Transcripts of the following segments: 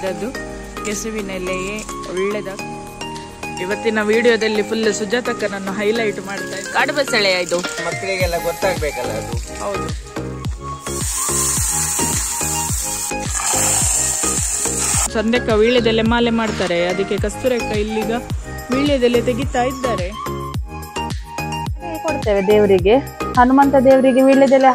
ಇದ್ದದ್ದು ಕೆಸುವಿನೆಲೆಯೇ ಒಳ್ಳೆದ ಇವತ್ತಿನ ವಿಡಿಯೋದಲ್ಲಿ ಫುಲ್ ಸುಜಾತಕ್ಕನನ್ನು ಹೈಲೈಟ್ ಮಾಡ್ತಾ ಇದ್ದೆ ಕಾಡು ಬಸಳೆಯ ಇದು ಮಕ್ಕಳಿಗೆಲ್ಲ ಗೊತ್ತಾಗ್ಬೇಕಲ್ಲ ಅದು ಹೌದು ಸಂದೆಕ್ಕ ವೀಳ್ಯದೆಲೆ ಮಾಲೆ ಮಾಡ್ತಾರೆ ಅದಕ್ಕೆ ಕಸ್ತೂರಕ್ಕ ಇಲ್ಲಿಗ ವೀಳ್ಯದೆಲೆ ತೆಗಿತಾ ಇದ್ದಾರೆ ಕೊಡ್ತೇವೆ ದೇವರಿಗೆ ಹನುಮಂತ ದೇವರಿಗೆ ವೀಳ್ಯದೆಲೆ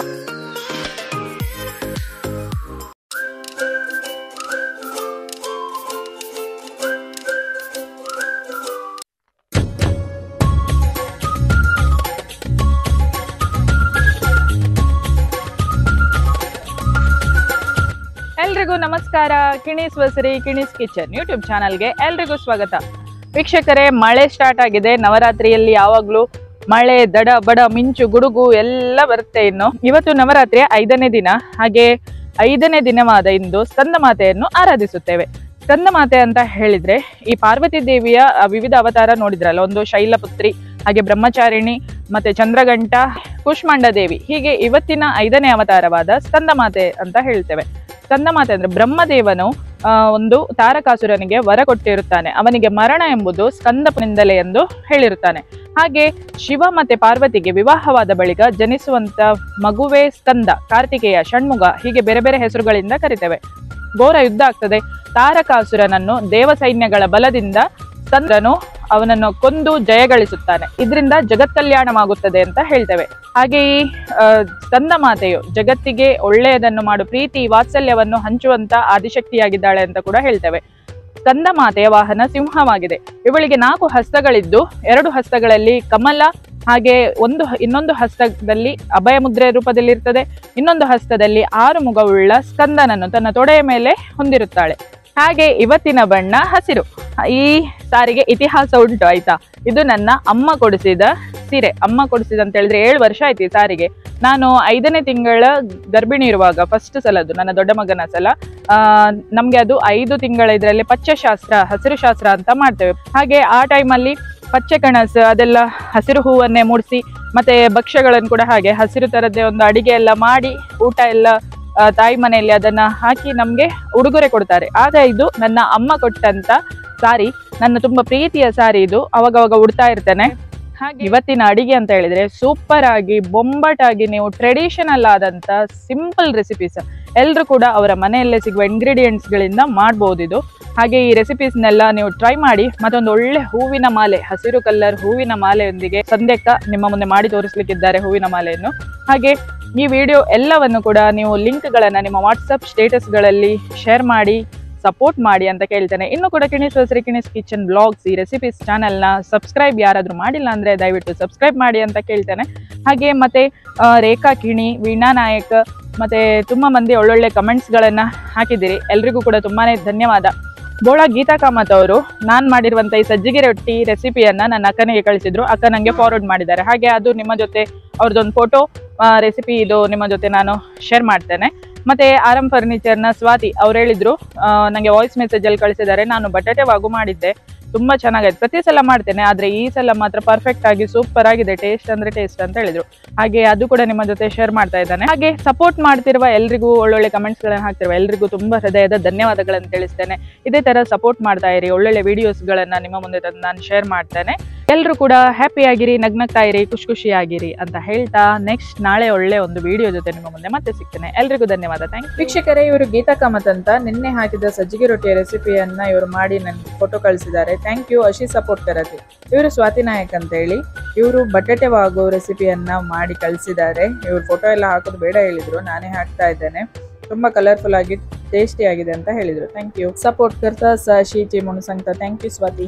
ಎಲ್ರಿಗೂ ನಮಸ್ಕಾರ ಕಿಣೀಸ್ ವಸರಿ ಕಿಣೀಸ್ ಕಿಚನ್ ಯೂಟ್ಯೂಬ್ ಚಾನಲ್ಗೆ ಎಲ್ರಿಗೂ ಸ್ವಾಗತ ವೀಕ್ಷಕರೇ ಮಳೆ ಸ್ಟಾರ್ಟ್ ಆಗಿದೆ ನವರಾತ್ರಿಯಲ್ಲಿ ಯಾವಾಗ್ಲೂ ಮಳೆ ದಡ ಬಡ ಮಿಂಚು ಗುಡುಗು ಎಲ್ಲ ಬರುತ್ತೆ ಇನ್ನು ಇವತ್ತು ನವರಾತ್ರಿಯ ಐದನೇ ದಿನ ಹಾಗೆ ಐದನೇ ದಿನವಾದ ಇಂದು ಸ್ಕಂದ ಮಾತೆಯನ್ನು ಆರಾಧಿಸುತ್ತೇವೆ ಸ್ಕಂದ ಮಾತೆ ಅಂತ ಹೇಳಿದ್ರೆ ಈ ಪಾರ್ವತಿ ದೇವಿಯ ಆ, ವಿವಿಧ ಅವತಾರ ನೋಡಿದ್ರಲ್ಲ ಒಂದು ಶೈಲಪುತ್ರಿ ಹಾಗೆ ಬ್ರಹ್ಮಚಾರಿಣಿ ಮತ್ತೆ ಚಂದ್ರಗಂಟ ಕುಷ್ಮಾಂಡ ದೇವಿ ಹೀಗೆ ಇವತ್ತಿನ ಐದನೇ ಅವತಾರವಾದ ಸ್ಕಂದ ಮಾತೆ ಅಂತ ಹೇಳ್ತೇವೆ ಸ್ಕಂದ ಮಾತೆ ಅಂದ್ರೆ ಬ್ರಹ್ಮದೇವನು ಆ, ಒಂದು ತಾರಕಾಸುರನಿಗೆ ವರ ಕೊಟ್ಟಿರುತ್ತಾನೆ ಅವನಿಗೆ ಮರಣ ಎಂಬುದು ಸ್ಕಂದನಿಂದಲೇ ಎಂದು ಹೇಳಿರುತ್ತಾನೆ ಹಾಗೆ ಶಿವ ಮತ್ತೆ ಪಾರ್ವತಿಗೆ ವಿವಾಹವಾದ ಬಳಿಕ ಜನಿಸುವಂತ ಮಗುವೇ ಸ್ಕಂದ ಕಾರ್ತಿಕೇಯ ಷಣ್ಮುಗ ಹೀಗೆ ಬೇರೆ ಬೇರೆ ಹೆಸರುಗಳಿಂದ ಕರಿತೇವೆ ಘೋರ ಯುದ್ಧ ಆಗ್ತದೆ ತಾರಕಾಸುರನನ್ನು ದೇವ ಸೈನ್ಯಗಳ ಬಲದಿಂದ ಸ್ಕಂದನು ಅವನನ್ನು ಕೊಂದು ಜಯಗಳಿಸುತ್ತಾನೆ ಇದರಿಂದ ಜಗತ್ ಕಲ್ಯಾಣವಾಗುತ್ತದೆ ಅಂತ ಹೇಳ್ತೇವೆ ಹಾಗೆ ಈ ಆ, ಸ್ಕಂದ ಮಾತೆಯು ಜಗತ್ತಿಗೆ ಒಳ್ಳೆಯದನ್ನು ಮಾಡು ಪ್ರೀತಿ ವಾತ್ಸಲ್ಯವನ್ನು ಹಂಚುವಂತ ಆದಿಶಕ್ತಿಯಾಗಿದ್ದಾಳೆ ಅಂತ ಕೂಡ ಹೇಳ್ತೇವೆ ಸ್ಕಂದ ಮಾತೆಯ ವಾಹನ ಸಿಂಹವಾಗಿದೆ ಇವಳಿಗೆ ನಾಲ್ಕು ಹಸ್ತಗಳಿದ್ದು ಎರಡು ಹಸ್ತಗಳಲ್ಲಿ ಕಮಲ ಹಾಗೆ ಒಂದು ಇನ್ನೊಂದು ಹಸ್ತದಲ್ಲಿ ಅಭಯ ಮುದ್ರೆ ರೂಪದಲ್ಲಿ ಇರ್ತದೆ ಇನ್ನೊಂದು ಹಸ್ತದಲ್ಲಿ ಆರು ಮುಖವುಳ್ಳ ಸ್ಕಂದನನ್ನು ತನ್ನ ತೊಡೆಯ ಮೇಲೆ ಹೊಂದಿರುತ್ತಾಳೆ ಹಾಗೆ ಇವತ್ತಿನ ಬಣ್ಣ ಹಸಿರು ಈ ಸಾರಿಗೆ ಇತಿಹಾಸ ಉಂಟು ಆಯ್ತಾ ಇದು ನನ್ನ ಅಮ್ಮ ಕೊಡಿಸಿದ ಸೀರೆ ಅಮ್ಮ ಕೊಡಿಸಿದ ಅಂತ ಹೇಳಿದ್ರೆ ಏಳು ವರ್ಷ ಆಯ್ತು ಈ ಸಾರಿಗೆ ನಾನು ಐದನೇ ತಿಂಗಳ ಗರ್ಭಿಣಿ ಇರುವಾಗ ಫಸ್ಟ್ ಸಲದ್ದು ನನ್ನ ದೊಡ್ಡ ಮಗನ ಸಲ ಆ ನಮ್ಗೆ ಅದು ಐದು ತಿಂಗಳ ಇದರಲ್ಲಿ ಪಚ್ಚೆ ಶಾಸ್ತ್ರ ಹಸಿರು ಶಾಸ್ತ್ರ ಅಂತ ಮಾಡ್ತೇವೆ ಹಾಗೆ ಆ ಟೈಮಲ್ಲಿ ಪಚ್ಚೆ ಕಣಸು ಅದೆಲ್ಲ ಹಸಿರು ಹೂವನ್ನೇ ಮೂಡಿಸಿ ಮತ್ತೆ ಭಕ್ಷ್ಯಗಳನ್ನು ಕೂಡ ಹಾಗೆ ಹಸಿರು ತರದ್ದೇ ಒಂದು ಅಡಿಗೆ ಎಲ್ಲ ಮಾಡಿ ಊಟ ಎಲ್ಲ ಆ, ತಾಯಿ ಮನೆಯಲ್ಲಿ ಅದನ್ನ ಹಾಕಿ ನಮ್ಗೆ ಉಡುಗೊರೆ ಕೊಡ್ತಾರೆ ಆಗ ಇದು ನನ್ನ ಅಮ್ಮ ಕೊಟ್ಟಂತ ಸಾರಿ ನನ್ನ ತುಂಬಾ ಪ್ರೀತಿಯ ಸಾರಿ ಇದು ಅವಾಗವಾಗ ಉಡ್ತಾ ಇರ್ತೇನೆ ಹಾಗೆ ಇವತ್ತಿನ ಅಡಿಗೆ ಅಂತ ಹೇಳಿದ್ರೆ ಸೂಪರ್ ಆಗಿ ಬೊಂಬಟಾಗಿ ನೀವು ಟ್ರೆಡಿಷನಲ್ ಆದಂತ ಸಿಂಪಲ್ ರೆಸಿಪೀಸ್ ಎಲ್ಲರೂ ಕೂಡ ಅವರ ಮನೆಯಲ್ಲೇ ಸಿಗುವ ingredients ಗಳಿಂದ ಮಾಡ್ಬೋದು ಇದು ಹಾಗೆ ಈ ರೆಸಿಪೀಸ್ನೆಲ್ಲ ನೀವು ಟ್ರೈ ಮಾಡಿ ಮತ್ತೊಂದು ಒಳ್ಳೆ ಹೂವಿನ ಮಾಲೆ ಹಸಿರು ಕಲರ್ ಹೂವಿನ ಮಾಲೆಯೊಂದಿಗೆ ಸಂದೇಕ ನಿಮ್ಮ ಮುಂದೆ ಮಾಡಿ ತೋರಿಸ್ಲಿಕ್ಕಿದ್ದಾರೆ ಹೂವಿನ ಮಾಲೆಯನ್ನು ಹಾಗೆ ಈ ವಿಡಿಯೋ ಎಲ್ಲವನ್ನು ಕೂಡ ನೀವು ಲಿಂಕ್ಗಳನ್ನು ನಿಮ್ಮ ವಾಟ್ಸಪ್ ಸ್ಟೇಟಸ್ಗಳಲ್ಲಿ ಶೇರ್ ಮಾಡಿ ಸಪೋರ್ಟ್ ಮಾಡಿ ಅಂತ ಕೇಳ್ತೇನೆ ಇನ್ನು ಕೂಡ ಕಿಣಿಸ್ ಹೊಸರಿ ಕಿಣಿಸ್ ಕಿಚನ್ ಬ್ಲಾಗ್ಸ್ ಈ ರೆಸಿಪೀಸ್ ಚಾನೆಲ್ನ ಸಬ್ಸ್ಕ್ರೈಬ್ ಯಾರಾದರೂ ಮಾಡಿಲ್ಲ ಅಂದರೆ ದಯವಿಟ್ಟು ಸಬ್ಸ್ಕ್ರೈಬ್ ಮಾಡಿ ಅಂತ ಕೇಳ್ತೇನೆ ಹಾಗೆ ಮತ್ತೆ ಆ, ರೇಖಾ ಕಿಣಿ ವೀಣಾ ನಾಯಕ್ ಮತ್ತೆ ತುಂಬ ಮಂದಿ ಒಳ್ಳೊಳ್ಳೆ ಕಮೆಂಟ್ಸ್ಗಳನ್ನು ಹಾಕಿದ್ದೀರಿ ಎಲ್ರಿಗೂ ಕೂಡ ತುಂಬಾ ಧನ್ಯವಾದ ಬೋಳ ಗೀತಾ ಕಾಮತ್ ಅವರು ನಾನು ಮಾಡಿರುವಂಥ ಈ ಸಜ್ಜಿಗೆ ರೊಟ್ಟಿ ರೆಸಿಪಿಯನ್ನು ನನ್ನ ಅಕ್ಕನಿಗೆ ಕಳಿಸಿದ್ರು ಅಕ್ಕ ನನಗೆ ಫಾರ್ವರ್ಡ್ ಮಾಡಿದ್ದಾರೆ ಹಾಗೆ ಅದು ನಿಮ್ಮ ಜೊತೆ ಅವ್ರದ್ದೊಂದು ಫೋಟೋ ರೆಸಿಪಿ ಇದು ನಿಮ್ಮ ಜೊತೆ ನಾನು ಶೇರ್ ಮಾಡ್ತೇನೆ ಮತ್ತೆ ಆರಂ ಫರ್ನಿಚರ್ನ ಸ್ವಾತಿ ಅವ್ರು ಹೇಳಿದ್ರು ನನಗೆ ವಾಯ್ಸ್ ಮೆಸೇಜಲ್ಲಿ ಕಳಿಸಿದ್ದಾರೆ ನಾನು ಬಟಾಟೆ ವಾಗು ಮಾಡಿದ್ದೆ ತುಂಬಾ ಚೆನ್ನಾಗಾಯ್ತು ಪ್ರತಿ ಸಲ ಮಾಡ್ತೇನೆ ಆದ್ರೆ ಈ ಸಲ ಮಾತ್ರ ಪರ್ಫೆಕ್ಟ್ ಆಗಿ ಸೂಪರ್ ಆಗಿದೆ ಟೇಸ್ಟ್ ಅಂದ್ರೆ ಟೇಸ್ಟ್ ಅಂತ ಹೇಳಿದ್ರು ಹಾಗೆ ಅದು ಕೂಡ ನಿಮ್ಮ ಜೊತೆ ಶೇರ್ ಮಾಡ್ತಾ ಇದ್ದಾನೆ ಹಾಗೆ ಸಪೋರ್ಟ್ ಮಾಡ್ತಿರುವ ಎಲ್ರಿಗೂ ಒಳ್ಳೊಳ್ಳೆ ಕಮೆಂಟ್ಸ್ ಗಳನ್ನ ಹಾಕ್ತಿರುವ ಎಲ್ರಿಗೂ ತುಂಬಾ ಹೃದಯದ ಧನ್ಯವಾದಗಳನ್ನು ತಿಳಿಸ್ತೇನೆ ಇದೇ ತರ ಸಪೋರ್ಟ್ ಮಾಡ್ತಾ ಇರಿ ಒಳ್ಳೊಳ್ಳೆ ವಿಡಿಯೋಸ್ ಗಳನ್ನ ನಿಮ್ಮ ಮುಂದೆ ತಂದು ನಾನು ಶೇರ್ ಮಾಡ್ತೇನೆ ಎಲ್ಲರೂ ಕೂಡ ಹ್ಯಾಪಿ ಆಗಿರಿ ನಗ್ನಗ್ತಾ ಇರಿ ಖುಷಿ ಖುಷಿಯಾಗಿರಿ ಅಂತ ಹೇಳ್ತಾ ನೆಕ್ಸ್ಟ್ ನಾಳೆ ಒಳ್ಳೆ ಒಂದು ವಿಡಿಯೋ ಜೊತೆ ನಿಮ್ಮ ಮುಂದೆ ಮತ್ತೆ ಸಿಗ್ತೇನೆ ಎಲ್ರಿಗೂ ಧನ್ಯವಾದ ಥ್ಯಾಂಕ್ ವೀಕ್ಷಕರೇ ಇವರು ಗೀತಾ ಕಾಮತ್ ಅಂತ ನಿನ್ನೆ ಹಾಕಿದ ಸಜ್ಜಿಗೆ ರೊಟ್ಟಿಯ ರೆಸಿಪಿಯನ್ನ ಇವರು ಮಾಡಿ ನನಗೆ ಫೋಟೋ ಕಳಿಸಿದ್ದಾರೆ ಥ್ಯಾಂಕ್ ಯು ಅಶಿ ಸಪೋರ್ಟ್ ಕರತಿ ಇವರು ಸ್ವಾತಿ ನಾಯಕ್ ಅಂತ ಹೇಳಿ ಇವರು ಬಟಾಟೆ ವಾಗೋ ರೆಸಿಪಿಯನ್ನ ಮಾಡಿ ಕಳಿಸಿದ್ದಾರೆ ಇವರು ಫೋಟೋ ಎಲ್ಲ ಹಾಕೋದು ಬೇಡ ಹೇಳಿದ್ರು ನಾನೇ ಹಾಕ್ತಾ ಇದ್ದೇನೆ ತುಂಬಾ ಕಲರ್ಫುಲ್ ಆಗಿ ಟೇಸ್ಟಿ ಆಗಿದೆ ಅಂತ ಹೇಳಿದ್ರು ಥ್ಯಾಂಕ್ ಯು ಸಪೋರ್ಟ್ ಕರ್ತಾ ಸ ಶೀಚಿ ಮುಣಸಂತ ಥ್ಯಾಂಕ್ ಯು ಸ್ವಾತಿ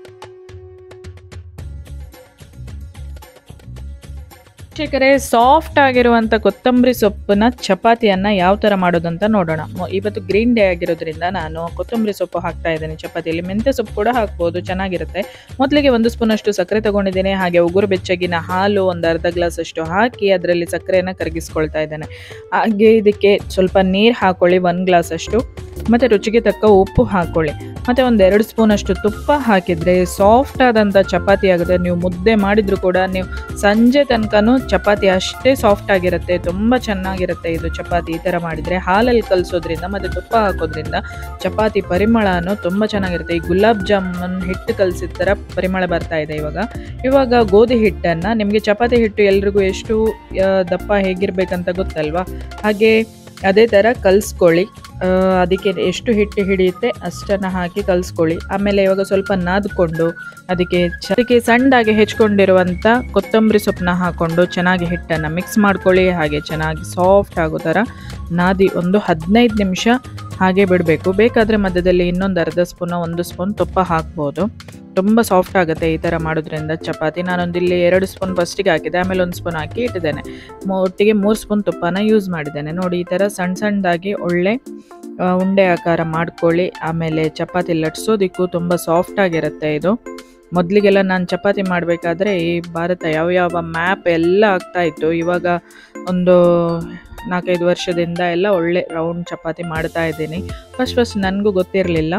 ವೀಕ್ಷಕರೇ ಸಾಫ್ಟ್ ಆಗಿರುವಂಥ ಕೊತ್ತಂಬರಿ ಸೊಪ್ಪಿನ ಚಪಾತಿಯನ್ನ ಯಾವ ಥರ ಮಾಡೋದಂತ ನೋಡೋಣ ಮೊ- ಇವತ್ತು ಗ್ರೀನ್ ಡೇ ಆಗಿರೋದ್ರಿಂದ ನಾನು ಕೊತ್ತಂಬರಿ ಸೊಪ್ಪು ಹಾಕ್ತಾ ಇದ್ದೇನೆ ಚಪಾತಿಯಲ್ಲಿ ಮೆಂತ್ಯ ಸೊಪ್ಪು ಕೂಡ ಹಾಕ್ಬೋದು ಚೆನ್ನಾಗಿರುತ್ತೆ ಮೊದಲಿಗೆ ಒಂದು ಸ್ಪೂನ್ ಅಷ್ಟು ಸಕ್ಕರೆ ತಗೊಂಡಿದ್ದೇನೆ ಹಾಗೆ ಉಗುರು ಬೆಚ್ಚಗಿನ ಹಾಲು ಒಂದು ಅರ್ಧ ಗ್ಲಾಸ್ ಅಷ್ಟು ಹಾಕಿ ಅದರಲ್ಲಿ ಸಕ್ಕರೆಯನ್ನು ಕರಗಿಸ್ಕೊಳ್ತಾ ಇದ್ದೇನೆ ಹಾಗೆ ಇದಕ್ಕೆ ಸ್ವಲ್ಪ ನೀರು ಹಾಕೊಳ್ಳಿ ಒಂದು ಗ್ಲಾಸ್ ಅಷ್ಟು ಮತ್ತು ರುಚಿಗೆ ತಕ್ಕ ಉಪ್ಪು ಹಾಕ್ಕೊಳ್ಳಿ ಮತ್ತು ಒಂದು ಎರಡು ಸ್ಪೂನಷ್ಟು ತುಪ್ಪ ಹಾಕಿದರೆ ಸಾಫ್ಟ್ ಆದಂಥ ಚಪಾತಿ ಆಗುತ್ತೆ ನೀವು ಮುದ್ದೆ ಮಾಡಿದರೂ ಕೂಡ ನೀವು ಸಂಜೆ ತನಕನೂ ಚಪಾತಿ ಅಷ್ಟೇ ಸಾಫ್ಟ್ ಆಗಿರುತ್ತೆ ತುಂಬ ಚೆನ್ನಾಗಿರುತ್ತೆ ಇದು ಚಪಾತಿ ಈ ಥರ ಮಾಡಿದರೆ ಹಾಲಲ್ಲಿ ಕಲಿಸೋದ್ರಿಂದ ಮತ್ತು ತುಪ್ಪ ಹಾಕೋದ್ರಿಂದ ಚಪಾತಿ ಪರಿಮಳನೂ ತುಂಬ ಚೆನ್ನಾಗಿರುತ್ತೆ ಈ ಗುಲಾಬ್ ಜಾಮೂನ್ ಹಿಟ್ಟು ಕಲಸಿದ ಥರ ಪರಿಮಳ ಬರ್ತಾ ಇದೆ ಇವಾಗ ಇವಾಗ ಗೋಧಿ ಹಿಟ್ಟನ್ನು ನಿಮಗೆ ಚಪಾತಿ ಹಿಟ್ಟು ಎಲ್ರಿಗೂ ಎಷ್ಟು ಆ, ದಪ್ಪ ಹೇಗಿರ್ಬೇಕಂತ ಗೊತ್ತಲ್ವಾ ಹಾಗೆ ಅದೇ ಥರ ಕಲಿಸ್ಕೊಳ್ಳಿ ಆ, ಅದಕ್ಕೆ ಎಷ್ಟು ಹಿಟ್ಟು ಹಿಡಿಯುತ್ತೆ ಅಷ್ಟನ್ನು ಹಾಕಿ ಕಲಿಸ್ಕೊಳ್ಳಿ ಆಮೇಲೆ ಇವಾಗ ಸ್ವಲ್ಪ ನಾದ್ಕೊಂಡು ಅದಕ್ಕೆ ಚ- ಅದಕ್ಕೆ ಸಣ್ಣದಾಗಿ ಹೆಚ್ಕೊಂಡಿರುವಂಥ ಕೊತ್ತಂಬರಿ ಸೊಪ್ಪನ್ನ ಹಾಕ್ಕೊಂಡು ಚೆನ್ನಾಗಿ ಹಿಟ್ಟನ್ನು ಮಿಕ್ಸ್ ಮಾಡ್ಕೊಳ್ಳಿ ಹಾಗೆ ಚೆನ್ನಾಗಿ ಸಾಫ್ಟ್ ಆಗೋ ಥರ ನಾದಿ ಒಂದು ಹದಿನೈದು ನಿಮಿಷ ಹಾಗೆ ಬಿಡಬೇಕು ಬೇಕಾದರೆ ಮಧ್ಯದಲ್ಲಿ ಇನ್ನೊಂದು ಅರ್ಧ ಸ್ಪೂನ ಒಂದು ಸ್ಪೂನ್ ತುಪ್ಪ ಹಾಕ್ಬೋದು ತುಂಬ ಸಾಫ್ಟ್ ಆಗುತ್ತೆ ಈ ಥರ ಮಾಡೋದ್ರಿಂದ ಚಪಾತಿ ನಾನೊಂದು ಇಲ್ಲಿ ಎರಡು ಸ್ಪೂನ್ ಫಸ್ಟಿಗೆ ಹಾಕಿದೆ ಆಮೇಲೆ ಒಂದು ಸ್ಪೂನ್ ಹಾಕಿ ಇಟ್ಟಿದ್ದೇನೆ ಮೊ- ಒಟ್ಟಿಗೆ ಮೂರು ಸ್ಪೂನ್ ತುಪ್ಪನ ಯೂಸ್ ಮಾಡಿದ್ದೇನೆ ನೋಡಿ ಈ ಥರ ಸಣ್ಣ ಸಣ್ಣದಾಗಿ ಒಳ್ಳೆ ಆ, ಉಂಡೆ ಆಕಾರ ಮಾಡ್ಕೊಳ್ಳಿ ಆಮೇಲೆ ಚಪಾತಿ ಲಟ್ಸೋದಕ್ಕೂ ತುಂಬ ಸಾಫ್ಟ್ ಆಗಿರುತ್ತೆ ಇದು ಮೊದಲಿಗೆಲ್ಲ ನಾನು ಚಪಾತಿ ಮಾಡಬೇಕಾದ್ರೆ ಈ ಭಾರತ ಯಾವ ಯಾವ ಮ್ಯಾಪ್ ಎಲ್ಲ ಆಗ್ತಾ ಇತ್ತು ಇವಾಗ ಒಂದು ನಾಲ್ಕೈದು ವರ್ಷದಿಂದ ಎಲ್ಲ ಒಳ್ಳೆ ರೌಂಡ್ ಚಪಾತಿ ಮಾಡ್ತಾ ಇದ್ದೀನಿ ಫಸ್ಟ್ ಫಸ್ಟ್ ನನಗೂ ಗೊತ್ತಿರಲಿಲ್ಲ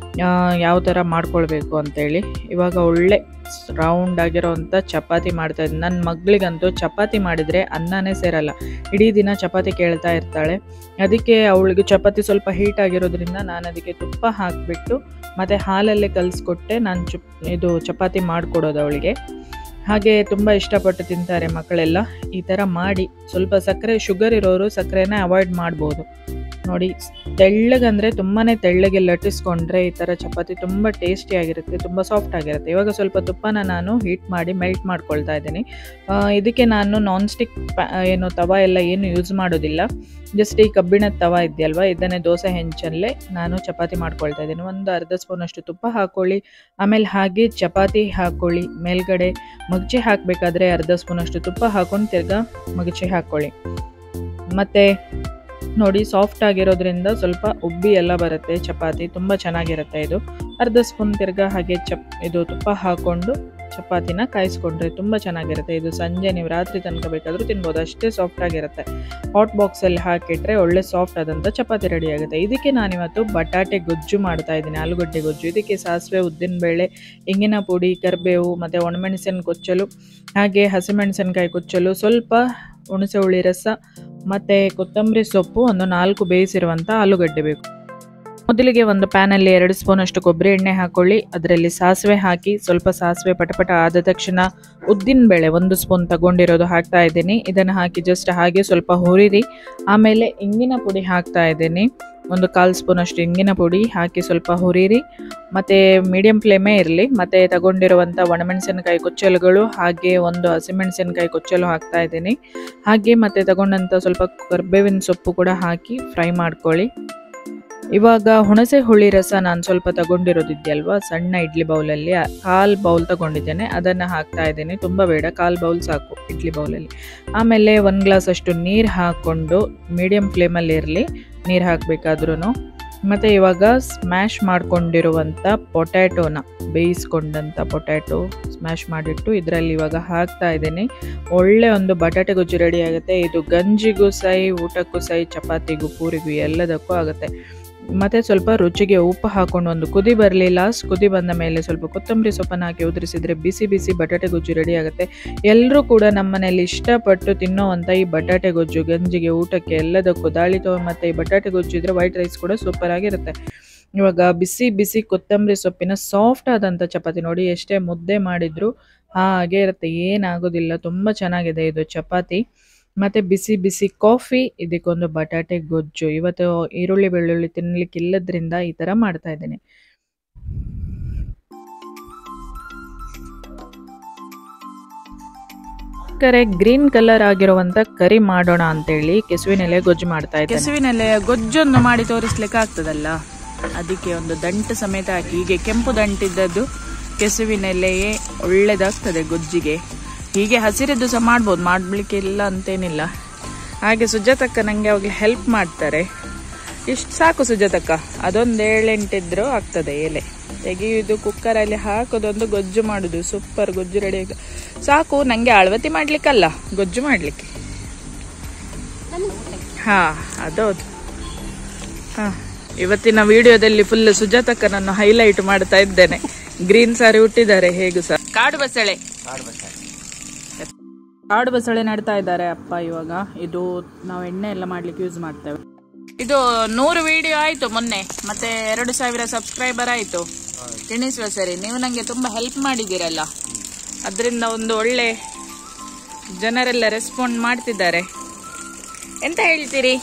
ಯಾವ ಥರ ಮಾಡ್ಕೊಳ್ಬೇಕು ಅಂತೇಳಿ ಇವಾಗ ಒಳ್ಳೆ ರೌಂಡ್ ಆಗಿರೋವಂಥ ಚಪಾತಿ ಮಾಡ್ತಾ ಇದ್ದೀನಿ ನನ್ನ ಮಗಳಿಗಂತೂ ಚಪಾತಿ ಮಾಡಿದರೆ ಅನ್ನನೇ ಸೇರಲ್ಲ ಇಡೀ ದಿನ ಚಪಾತಿ ಕೇಳ್ತಾ ಇರ್ತಾಳೆ ಅದಕ್ಕೆ ಅವಳಿಗೆ ಚಪಾತಿ ಸ್ವಲ್ಪ ಹೀಟ್ ಆಗಿರೋದ್ರಿಂದ ನಾನು ಅದಕ್ಕೆ ತುಪ್ಪ ಹಾಕಿಬಿಟ್ಟು ಮತ್ತು ಹಾಲಲ್ಲೇ ಕಲಿಸ್ಕೊಟ್ಟೆ ನಾನು ಚುಪ್ ಇದು ಚಪಾತಿ ಮಾಡಿಕೊಡೋದು ಅವಳಿಗೆ ಹಾಗೆ ತುಂಬ ಇಷ್ಟಪಟ್ಟು ತಿಂತಾರೆ ಮಕ್ಕಳೆಲ್ಲ ಈ ಥರ ಮಾಡಿ ಸ್ವಲ್ಪ ಸಕ್ಕರೆ ಶುಗರ್ ಇರೋರು ಸಕ್ಕರೆನ ಅವಾಯ್ಡ್ ಮಾಡ್ಬೋದು ನೋಡಿ ತೆಳ್ಳಗಂದರೆ ತುಂಬಾ ತೆಳ್ಳಗೆ ಲಟ್ಟಿಸ್ಕೊಂಡ್ರೆ ಈ ಥರ ಚಪಾತಿ ತುಂಬ ಟೇಸ್ಟಿಯಾಗಿರುತ್ತೆ ತುಂಬ ಸಾಫ್ಟ್ ಆಗಿರುತ್ತೆ ಇವಾಗ ಸ್ವಲ್ಪ ತುಪ್ಪನ ನಾನು ಹೀಟ್ ಮಾಡಿ ಮೆಲ್ಟ್ ಮಾಡ್ಕೊಳ್ತಾ ಇದ್ದೀನಿ ಆ, ಇದಕ್ಕೆ ನಾನು ನಾನ್ ಸ್ಟಿಕ್ ಏನು ತವ ಎಲ್ಲ ಏನು ಯೂಸ್ ಮಾಡೋದಿಲ್ಲ ಜಸ್ಟ್ ಈ ಕಬ್ಬಿಣದ ತವ ಇದೆಯಲ್ವ ಇದನ್ನೇ ದೋಸೆ ಹೆಂಚಲ್ಲೇ ನಾನು ಚಪಾತಿ ಮಾಡ್ಕೊಳ್ತಾ ಇದ್ದೀನಿ ಒಂದು ಅರ್ಧ ಸ್ಪೂನಷ್ಟು ತುಪ್ಪ ಹಾಕ್ಕೊಳ್ಳಿ ಆಮೇಲೆ ಹಾಗೆ ಚಪಾತಿ ಹಾಕ್ಕೊಳ್ಳಿ ಮೇಲ್ಗಡೆ ಮಗಚಿ ಹಾಕಬೇಕಾದ್ರೆ ಅರ್ಧ ಸ್ಪೂನಷ್ಟು ತುಪ್ಪ ಹಾಕೊಂಡು ತಿರ್ಗಾ ಮಗಚಿ ಹಾಕ್ಕೊಳ್ಳಿ ಮತ್ತು ನೋಡಿ ಸಾಫ್ಟ್ ಆಗಿರೋದ್ರಿಂದ ಸ್ವಲ್ಪ ಉಬ್ಬಿ ಎಲ್ಲ ಬರುತ್ತೆ ಚಪಾತಿ ತುಂಬ ಚೆನ್ನಾಗಿರುತ್ತೆ ಇದು ಅರ್ಧ ಸ್ಪೂನ್ ತಿರ್ಗಾ ಹಾಗೆ ಚಪ್ ಇದು ತುಪ್ಪ ಹಾಕ್ಕೊಂಡು ಚಪಾತಿನ ಕಾಯಿಸ್ಕೊಂಡ್ರೆ ತುಂಬ ಚೆನ್ನಾಗಿರುತ್ತೆ ಇದು ಸಂಜೆ ನೀವು ರಾತ್ರಿ ತನಕ ಬೇಕಾದರೂ ತಿನ್ಬೋದು ಅಷ್ಟೇ ಸಾಫ್ಟ್ ಆಗಿರುತ್ತೆ ಹಾಟ್ ಬಾಕ್ಸಲ್ಲಿ ಹಾಕಿಟ್ರೆ ಒಳ್ಳೆ ಸಾಫ್ಟ್ ಆದಂಥ ಚಪಾತಿ ರೆಡಿ ಆಗುತ್ತೆ ಇದಕ್ಕೆ ನಾನಿವತ್ತು ಬಟಾಟೆ ಗೊಜ್ಜು ಮಾಡ್ತಾ ಇದ್ದೀನಿ ಆಲೂಗಡ್ಡೆ ಗೊಜ್ಜು ಇದಕ್ಕೆ ಸಾಸಿವೆ ಉದ್ದಿನಬೇಳೆ ಇಂಗಿನ ಪುಡಿ ಕರಿಬೇವು ಮತ್ತು ಒಣಮೆಣಸಿನ ಕೊಚ್ಚಲು ಹಾಗೆ ಹಸಿಮೆಣಸಿನಕಾಯಿ ಕೊಚ್ಚಲು ಸ್ವಲ್ಪ ಹುಣಸೆ ಹುಳಿ ರಸ ಮತ್ತು ಕೊತ್ತಂಬರಿ ಸೊಪ್ಪು ಒಂದು ನಾಲ್ಕು ಬೇಯಿಸಿರುವಂಥ ಆಲೂಗಡ್ಡೆ ಬೇಕು ಮೊದಲಿಗೆ ಒಂದು ಪ್ಯಾನಲ್ಲಿ ಎರಡು ಸ್ಪೂನಷ್ಟು ಕೊಬ್ಬರಿ ಎಣ್ಣೆ ಹಾಕೊಳ್ಳಿ ಅದರಲ್ಲಿ ಸಾಸಿವೆ ಹಾಕಿ ಸ್ವಲ್ಪ ಸಾಸಿವೆ ಪಟಪಟ ಆದ ತಕ್ಷಣ ಉದ್ದಿನಬೇಳೆ ಒಂದು ಸ್ಪೂನ್ ತಗೊಂಡಿರೋದು ಹಾಕ್ತಾ ಇದ್ದೀನಿ ಇದನ್ನು ಹಾಕಿ ಜಸ್ಟ್ ಹಾಗೆ ಸ್ವಲ್ಪ ಹುರಿರಿ ಆಮೇಲೆ ಇಂಗಿನ ಪುಡಿ ಹಾಕ್ತಾ ಇದ್ದೀನಿ ಒಂದು ಕಾಲು ಸ್ಪೂನಷ್ಟು ಇಂಗಿನ ಪುಡಿ ಹಾಕಿ ಸ್ವಲ್ಪ ಹುರಿರಿ ಮತ್ತು ಮೀಡಿಯಂ ಫ್ಲೇಮೇ ಇರಲಿ ಮತ್ತು ತಗೊಂಡಿರುವಂಥ ಒಣಮೆಣಸಿನಕಾಯಿ ಕೊಚ್ಚಲುಗಳು ಹಾಗೆ ಒಂದು ಹಸಿಮೆಣಸಿನಕಾಯಿ ಕೊಚ್ಚಲು ಹಾಕ್ತಾ ಇದ್ದೀನಿ ಹಾಗೆ ಮತ್ತು ತಗೊಂಡಂಥ ಸ್ವಲ್ಪ ಕರ್ಬೇವಿನ ಸೊಪ್ಪು ಕೂಡ ಹಾಕಿ ಫ್ರೈ ಮಾಡ್ಕೊಳ್ಳಿ ಇವಾಗ ಹುಣಸೆ ಹುಳಿ ರಸ ನಾನು ಸ್ವಲ್ಪ ತಗೊಂಡಿರೋದಿದೆಯಲ್ವಾ ಸಣ್ಣ ಇಡ್ಲಿ ಬೌಲಲ್ಲಿ ಕಾಲು ಬೌಲ್ ತಗೊಂಡಿದ್ದೇನೆ ಅದನ್ನು ಹಾಕ್ತಾ ಇದ್ದೀನಿ ತುಂಬ ಬೇಡ ಕಾಲು ಬೌಲ್ ಸಾಕು ಇಡ್ಲಿ ಬೌಲಲ್ಲಿ ಆಮೇಲೆ ಒಂದು ಗ್ಲಾಸ್ ಅಷ್ಟು ನೀರು ಹಾಕ್ಕೊಂಡು ಮೀಡಿಯಮ್ ಫ್ಲೇಮಲ್ಲಿ ಇರಲಿ ನೀರು ಹಾಕಬೇಕಾದ್ರೂ ಮತ್ತು ಇವಾಗ ಸ್ಮ್ಯಾಶ್ ಮಾಡ್ಕೊಂಡಿರುವಂಥ ಪೊಟ್ಯಾಟೋನ ಬೇಯಿಸ್ಕೊಂಡಂಥ ಪೊಟ್ಯಾಟೊ ಸ್ಮ್ಯಾಶ್ ಮಾಡಿಟ್ಟು ಇದರಲ್ಲಿ ಇವಾಗ ಹಾಕ್ತಾ ಇದ್ದೀನಿ ಒಳ್ಳೆ ಒಂದು ಬಟಾಟೆ ಗೊಜ್ಜು ರೆಡಿ ಆಗುತ್ತೆ ಇದು ಗಂಜಿಗೂ ಸೈ ಊಟಕ್ಕೂ ಸೈ ಚಪಾತಿಗೂ ಪೂರಿಗೂ ಎಲ್ಲದಕ್ಕೂ ಆಗುತ್ತೆ ಮತ್ತು ಸ್ವಲ್ಪ ರುಚಿಗೆ ಉಪ್ಪು ಹಾಕೊಂಡು ಒಂದು ಕುದಿ ಬರಲಿ ಲಾಸ್ಟ್ ಕುದಿ ಬಂದ ಮೇಲೆ ಸ್ವಲ್ಪ ಕೊತ್ತಂಬರಿ ಸೊಪ್ಪನ್ನು ಹಾಕಿ ಉದುರಿಸಿದ್ರೆ ಬಿಸಿ ಬಿಸಿ ಬಟಾಟೆ ಗೊಜ್ಜು ರೆಡಿ ಆಗುತ್ತೆ ಎಲ್ಲರೂ ಕೂಡ ನಮ್ಮ ಮನೆಯಲ್ಲಿ ಇಷ್ಟಪಟ್ಟು ತಿನ್ನೋವಂಥ ಈ ಬಟಾಟೆ ಗೊಜ್ಜು ಗಂಜಿಗೆ ಊಟಕ್ಕೆ ಎಲ್ಲದಕ್ಕೂ ದಾಳಿ ತಗೋ ಮತ್ತು ಈ ಬಟಾಟೆ ಗೊಜ್ಜು ಇದ್ರೆ ವೈಟ್ ರೈಸ್ ಕೂಡ ಸೂಪರ್ ಆಗಿರುತ್ತೆ ಇವಾಗ ಬಿಸಿ ಬಿಸಿ ಕೊತ್ತಂಬರಿ ಸೊಪ್ಪಿನ ಸಾಫ್ಟ್ ಆದಂಥ ಚಪಾತಿ ನೋಡಿ ಎಷ್ಟೇ ಮುದ್ದೆ ಮಾಡಿದ್ರು ಹಾಗೆ ಇರುತ್ತೆ ಏನಾಗೋದಿಲ್ಲ ತುಂಬ ಚೆನ್ನಾಗಿದೆ ಇದು ಚಪಾತಿ ಮತ್ತು ಬಿಸಿ ಬಿಸಿ ಕಾಫಿ ಇದಕ್ಕೊಂದು ಬಟಾಟೆ ಗೊಜ್ಜು ಇವತ್ತು ಈರುಳ್ಳಿ ಬೆಳ್ಳುಳ್ಳಿ ತಿನ್ನಲಿಕ್ಕೆ ಇಲ್ಲದ್ರಿಂದ ಈ ಥರ ಮಾಡ್ತಾ ಇದ್ದೀನಿ ಕರೆ ಗ್ರೀನ್ ಕಲರ್ ಆಗಿರುವಂತ ಕರಿ ಮಾಡೋಣ ಅಂತೇಳಿ ಕೆಸುವಿನೆಲೆ ಗೊಜ್ಜು ಮಾಡ್ತಾ ಇದ್ದೆ ಕೆಸುವಿನೆಲೆ ಗೊಜ್ಜೊಂದು ಮಾಡಿ ತೋರಿಸ್ಲಿಕ್ಕೆ ಆಗ್ತದಲ್ಲ ಅದಕ್ಕೆ ಒಂದು ದಂಟು ಸಮೇತ ಹಾಕಿ ಹೀಗೆ ಕೆಂಪು ದಂಟಿದ್ದದ್ದು ಕೆಸುವಿನೆಲೆಯೇ ಒಳ್ಳೇದಾಗ್ತದೆ ಗೊಜ್ಜಿಗೆ ಹೀಗೆ ಹಸಿರಿದ್ದು ಸಹ ಮಾಡ್ಬೋದು ಮಾಡ್ಲಿಕ್ಕೆ ಇಲ್ಲ ಅಂತೇನಿಲ್ಲ ಹಾಗೆ ಸುಜಾತಕ್ಕ ನನಗೆ ಅವಾಗಲೇ ಹೆಲ್ಪ್ ಮಾಡ್ತಾರೆ ಇಷ್ಟು ಸಾಕು ಸುಜಾತಕ್ಕ ಅದೊಂದು ಏಳೆಂಟಿದ್ರು ಆಗ್ತದೆ ಎಲೆ ತೆಗೆಯುವುದು ಕುಕ್ಕರಲ್ಲಿ ಹಾಕೋದೊಂದು ಗೊಜ್ಜು ಮಾಡುದು ಸೂಪರ್ ಗೊಜ್ಜು ರೆಡಿ ಸಾಕು ನನಗೆ ಅಳವತಿ ಮಾಡ್ಲಿಕ್ಕಲ್ಲ ಗೊಜ್ಜು ಮಾಡ್ಲಿಕ್ಕೆ ಹಾ ಅದೌದು ಹಾ ಇವತ್ತಿನ ವಿಡಿಯೋದಲ್ಲಿ ಫುಲ್ ಸುಜಾತಕ್ಕನನ್ನು ಹೈಲೈಟ್ ಮಾಡ್ತಾ ಇದ್ದೇನೆ ಗ್ರೀನ್ ಸಾರಿ ಹುಟ್ಟಿದ್ದಾರೆ ಹೇಗೂ ಸರ್ ಕಾಡು ಬಸಳೆ ಕಾಡು ಬಸಳೆ ನೆಡ್ತಾ ಇದ್ದಾರೆ ಅಪ್ಪ ಇವಾಗ ಇದು ನಾವು ಎಣ್ಣೆ ಎಲ್ಲ ಮಾಡ್ಲಿಕ್ಕೆ ಯೂಸ್ ಮಾಡ್ತೇವೆ ಇದು ನೂರು ವಿಡಿಯೋ ಆಯ್ತು ಮೊನ್ನೆ ಮತ್ತೆ ಎರಡು ಸಾವಿರ ಸಬ್ಸ್ಕ್ರೈಬರ್ ಆಯ್ತು ಎಣಿಸುವ ಸರಿ ನೀವು ನಂಗೆ ತುಂಬಾ ಹೆಲ್ಪ್ ಮಾಡಿದ್ದೀರಲ್ಲ ಅದರಿಂದ ಒಂದು ಒಳ್ಳೆ ಜನರೆಲ್ಲ ರೆಸ್ಪಾಂಡ್ ಮಾಡ್ತಿದ್ದಾರೆ ಎಂತ ಹೇಳ್ತೀರಿ